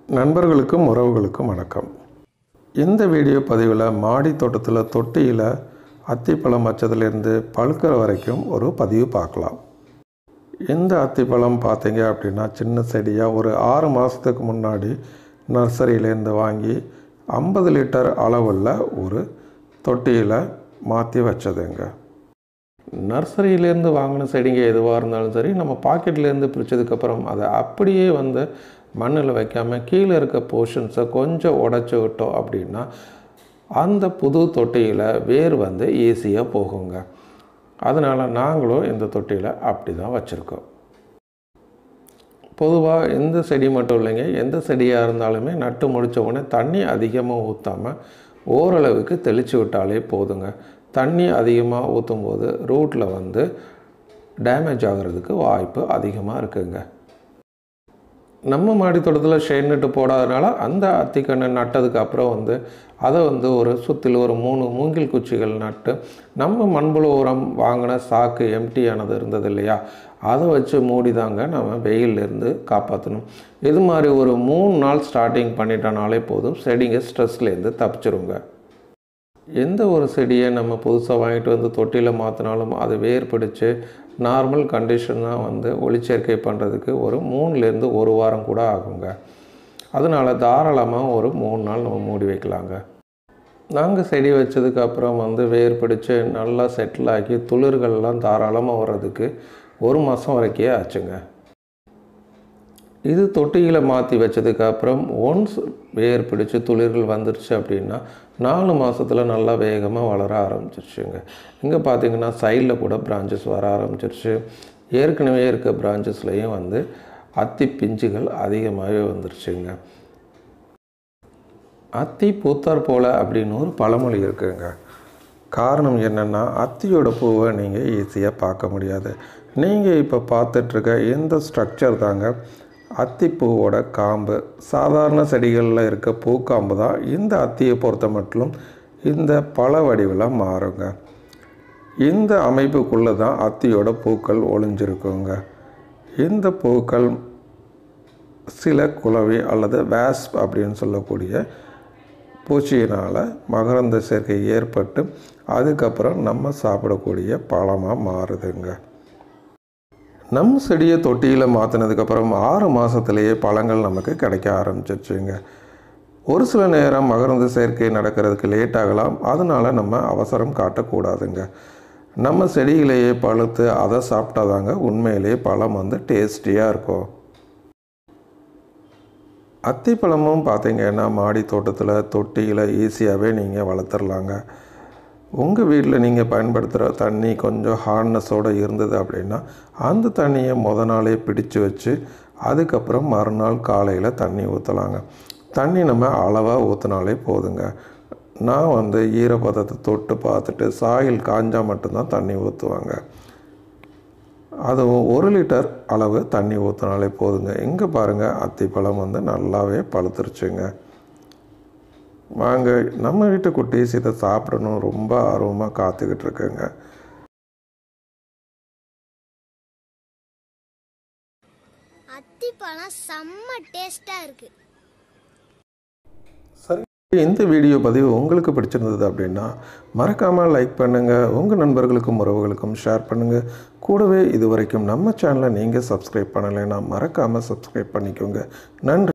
நண்பர்களுக்கும் உறவுகளுக்கும் வணக்கம் இந்த வீடியோ பதிவில் மாடி தோட்டத்தில் தொட்டியில் அத்திப்பழம் வச்சதுலேருந்து பழுக்கிற வரைக்கும் ஒரு பதிவு பார்க்கலாம் இந்த அத்திப்பழம் பார்த்தீங்க அப்படின்னா சின்ன செடியாக ஒரு ஆறு மாதத்துக்கு முன்னாடி நர்சரியிலேருந்து வாங்கி ஐம்பது லிட்டர் அளவுள்ள ஒரு தொட்டியில் மாற்றி வச்சதுங்க நர்சரியிலேருந்து வாங்கின செடிங்க எதுவாக இருந்தாலும் சரி நம்ம பாக்கெட்லேருந்து பிரித்ததுக்கப்புறம் அதை அப்படியே வந்து மண்ணில் வைக்காமல் கீழே இருக்க போர்ஷன்ஸை கொஞ்சம் உடச்சி விட்டோம் அப்படின்னா அந்த புது தொட்டியில் வேர் வந்து ஈஸியாக போகுங்க அதனால் நாங்களும் இந்த தொட்டியில் அப்படி தான் வச்சுருக்கோம் பொதுவாக எந்த செடி மட்டும் இல்லைங்க எந்த செடியாக இருந்தாலுமே நட்டு முடித்த உடனே தண்ணி அதிகமாக ஊற்றாமல் ஓரளவுக்கு தெளித்து விட்டாலே போதுங்க தண்ணி அதிகமாக ஊற்றும் போது ரூட்டில் வந்து டேமேஜ் ஆகிறதுக்கு வாய்ப்பு அதிகமாக இருக்குங்க நம்ம மாடி தோட்டத்தில் ஷேட் நட்டு போடாதனால அந்த அத்திக்கண்ணை நட்டதுக்கு அப்புறம் வந்து அதை வந்து ஒரு சுற்றில் ஒரு மூணு மூங்கில் குச்சிகள் நட்டு நம்ம மண்புழு உரம் வாங்கின சாக்கு எம்டி ஆனது இருந்தது இல்லையா அதை வச்சு மூடி தாங்க நம்ம வெயிலிருந்து காப்பாற்றணும் இது மாதிரி ஒரு மூணு நாள் ஸ்டார்டிங் பண்ணிட்டனாலே போதும் செடிங்க ஸ்ட்ரெஸ்லேருந்து தப்பிச்சிருங்க எந்த ஒரு செடியை நம்ம புதுசாக வாங்கிட்டு வந்து தொட்டியில் மாற்றினாலும் அது வேர் பிடிச்சு நார்மல் கண்டிஷனாக வந்து ஒளிச்சேர்க்கை பண்ணுறதுக்கு ஒரு மூணுலேருந்து ஒரு வாரம் கூட ஆகுங்க அதனால் தாராளமாக ஒரு மூணு நாள் நம்ம மூடி வைக்கலாங்க நாங்கள் செடி வச்சதுக்கு அப்புறம் வந்து வேர் பிடிச்சு நல்லா செட்டில் ஆக்கி துளிர்கள்லாம் தாராளமாக வர்றதுக்கு ஒரு மாதம் வரைக்கே ஆச்சுங்க இது தொட்டியில் மாற்றி வச்சதுக்கு அப்புறம் ஒன்ஸ் வேர் பிடிச்சி துளிர்கள் வந்துருச்சு அப்படின்னா நாலு மாதத்தில் நல்லா வேகமாக வளர ஆரம்பிச்சிருச்சுங்க இங்கே பார்த்தீங்கன்னா சைடில் கூட பிரான்ச்சஸ் வர ஆரம்பிச்சிருச்சு ஏற்கனவே இருக்க பிரான்ச்சஸ்லேயும் வந்து அத்தி பிஞ்சுகள் அதிகமாகவே வந்துருச்சுங்க அத்தி பூத்தார் போல அப்படின்னு ஒரு பழமொழி இருக்குங்க காரணம் என்னென்னா அத்தியோட பூவை நீங்கள் ஈஸியாக பார்க்க முடியாது நீங்கள் இப்போ பார்த்துட்ருக்க இந்த ஸ்ட்ரக்சர் தாங்க அத்திப்பூவோட காம்பு சாதாரண செடிகளில் இருக்க பூக்காம்பு தான் இந்த அத்தியை பொறுத்த மட்டும் இந்த பழ வடிவில் மாறுங்க இந்த அமைப்புக்குள்ளே தான் அத்தியோட பூக்கள் ஒளிஞ்சிருக்குங்க இந்த பூக்கள் சில குளவி அல்லது வேஸ்ப் அப்படின்னு சொல்லக்கூடிய பூச்சியினால் மகரந்த சேர்க்கை ஏற்பட்டு அதுக்கப்புறம் நம்ம சாப்பிடக்கூடிய பழமாக மாறுதுங்க நம்ம செடியை தொட்டியில் மாற்றினதுக்கப்புறம் ஆறு மாதத்துலேயே பழங்கள் நமக்கு கிடைக்க ஆரம்பிச்சிருச்சுங்க ஒரு சில நேரம் மகரந்த சேர்க்கை நடக்கிறதுக்கு லேட் ஆகலாம் அதனால் நம்ம அவசரம் காட்டக்கூடாதுங்க நம்ம செடியிலேயே பழுத்து அதை சாப்பிட்டாதாங்க உண்மையிலேயே பழம் வந்து டேஸ்டியாக இருக்கும் அத்திப்பழமும் பார்த்தீங்கன்னா மாடி தோட்டத்தில் தொட்டியில் ஈஸியாகவே நீங்கள் வளர்த்துடலாங்க உங்கள் வீட்டில் நீங்கள் பயன்படுத்துகிற தண்ணி கொஞ்சம் ஹார்ட்னஸோடு இருந்தது அப்படின்னா அந்த தண்ணியை முத நாளே பிடிச்சு வச்சு அதுக்கப்புறம் மறுநாள் காலையில் தண்ணி ஊற்றலாங்க தண்ணி நம்ம அளவாக ஊற்றினாலே போதுங்க நான் வந்து ஈரப்பதத்தை தொட்டு பார்த்துட்டு சாயில் காஞ்சால் மட்டும்தான் தண்ணி ஊற்றுவாங்க அதுவும் ஒரு லிட்டர் அளவு தண்ணி ஊற்றினாலே போதுங்க இங்கே பாருங்கள் அத்திப்பழம் வந்து நல்லாவே பழுத்துருச்சுங்க வாங்க நம்ம வீட்டு குட்டீஸ் இதை சாப்பிடணும் ரொம்ப ஆர்வமாக காத்துக்கிட்டு இருக்குங்க அத்திப்பழம் செம்ம டேஸ்டா இருக்கு சரி இந்த வீடியோ பதிவு உங்களுக்கு பிடிச்சிருந்தது அப்படின்னா மறக்காமல் லைக் பண்ணுங்கள் உங்கள் நண்பர்களுக்கும் உறவுகளுக்கும் ஷேர் பண்ணுங்கள் கூடவே இது வரைக்கும் நம்ம சேனலை நீங்கள் சப்ஸ்கிரைப் பண்ணலைன்னா மறக்காமல் சப்ஸ்கிரைப் பண்ணிக்கோங்க நன்றி